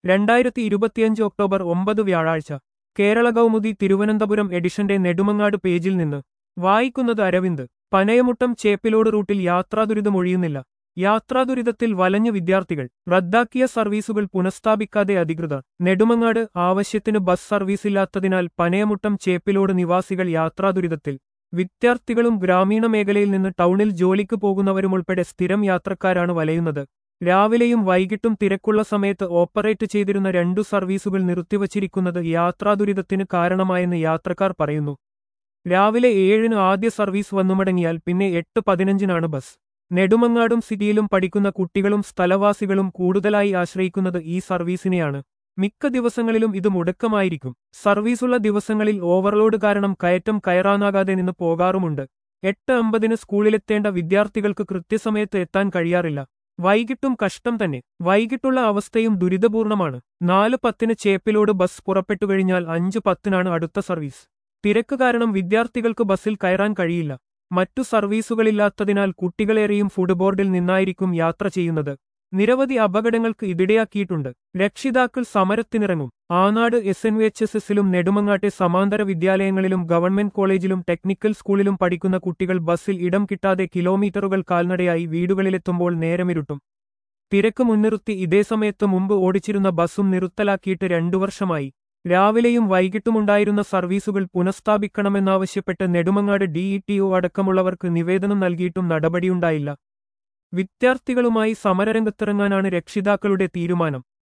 രണ്ടായിരത്തി ഇരുപത്തിയഞ്ച് ഒക്ടോബർ ഒമ്പത് വ്യാഴാഴ്ച കേരള കൗമുദി തിരുവനന്തപുരം എഡിഷന്റെ നെടുമങ്ങാട് പേജിൽ നിന്ന് വായിക്കുന്നത് അരവിന്ദ് പനയമുട്ടം ചേപ്പിലോട് റൂട്ടിൽ യാത്രാദുരിതമൊഴിയുന്നില്ല യാത്രാദുരിതത്തിൽ വലഞ്ഞു വിദ്യാർത്ഥികൾ റദ്ദാക്കിയ സർവീസുകൾ പുനഃസ്ഥാപിക്കാതെ അധികൃതർ നെടുമങ്ങാട് ആവശ്യത്തിന് ബസ് സർവീസില്ലാത്തതിനാൽ പനയമുട്ടം ചേപ്പിലോട് നിവാസികൾ യാത്രാദുരിതത്തിൽ വിദ്യാർത്ഥികളും ഗ്രാമീണ മേഖലയിൽ നിന്ന് ടൗണിൽ ജോലിക്ക് പോകുന്നവരുമുൾപ്പെടെ സ്ഥിരം യാത്രക്കാരാണ് വലയുന്നത് രാവിലെയും വൈകിട്ടും തിരക്കുള്ള സമയത്ത് ഓപ്പറേറ്റ് ചെയ്തിരുന്ന രണ്ടു സർവീസുകൾ നിർത്തിവച്ചിരിക്കുന്നത് യാത്രാദുരിതത്തിന് കാരണമായെന്ന് യാത്രക്കാർ പറയുന്നു രാവിലെ ഏഴിന് ആദ്യ സർവീസ് വന്നുമടങ്ങിയാൽ പിന്നെ എട്ട് പതിനഞ്ചിനാണ് ബസ് നെടുമങ്ങാടും സിറ്റിയിലും പഠിക്കുന്ന കുട്ടികളും സ്ഥലവാസികളും കൂടുതലായി ആശ്രയിക്കുന്നത് ഈ സർവീസിനെയാണ് മിക്ക ദിവസങ്ങളിലും ഇത് മുടക്കമായിരിക്കും സർവീസുള്ള ദിവസങ്ങളിൽ ഓവർലോഡ് കാരണം കയറ്റം കയറാനാകാതെ നിന്ന് പോകാറുമുണ്ട് എട്ട് അമ്പതിന് സ്കൂളിലെത്തേണ്ട വിദ്യാർത്ഥികൾക്ക് കൃത്യസമയത്ത് എത്താൻ കഴിയാറില്ല വൈകിട്ടും കഷ്ടം തന്നെ വൈകിട്ടുള്ള അവസ്ഥയും ദുരിതപൂർണമാണ് നാല് പത്തിന് ചേപ്പിലോട് ബസ് പുറപ്പെട്ടുകഴിഞ്ഞാൽ അഞ്ച് പത്തിനാണ് അടുത്ത സർവീസ് തിരക്ക് കാരണം വിദ്യാർത്ഥികൾക്ക് ബസ്സിൽ കയറാൻ കഴിയില്ല മറ്റു സർവീസുകളില്ലാത്തതിനാൽ കുട്ടികളേറെയും ഫുഡ് ബോർഡിൽ നിന്നായിരിക്കും യാത്ര ചെയ്യുന്നത് നിരവധി അപകടങ്ങൾക്ക് ഇതിടയാക്കിയിട്ടുണ്ട് രക്ഷിതാക്കൾ സമരത്തിനിറങ്ങും Anad S N V H S എസിലും നെടുമങ്ങാട്ടെ സമാന്തര വിദ്യാലയങ്ങളിലും ഗവൺമെന്റ് കോളേജിലും ടെക്നിക്കൽ സ്കൂളിലും പഠിക്കുന്ന കുട്ടികൾ ബസ്സിൽ ഇടം കിട്ടാതെ കിലോമീറ്ററുകൾ കാൽനടയായി വീടുകളിലെത്തുമ്പോൾ നേരമിരുട്ടും തിരക്ക് മുൻനിർത്തി ഇതേ സമയത്ത് മുമ്പ് ഓടിച്ചിരുന്ന ബസ്സും നിർത്തലാക്കിയിട്ട് രണ്ടു വർഷമായി രാവിലെയും വൈകിട്ടുമുണ്ടായിരുന്ന സർവീസുകൾ പുനഃസ്ഥാപിക്കണമെന്നാവശ്യപ്പെട്ട് നെടുമങ്ങാട് ഡിഇടിഒ അടക്കമുള്ളവർക്ക് നിവേദനം നൽകിയിട്ടും നടപടിയുണ്ടായില്ല വിദ്യാർത്ഥികളുമായി സമരരംഗത്തിറങ്ങാനാണ് രക്ഷിതാക്കളുടെ തീരുമാനം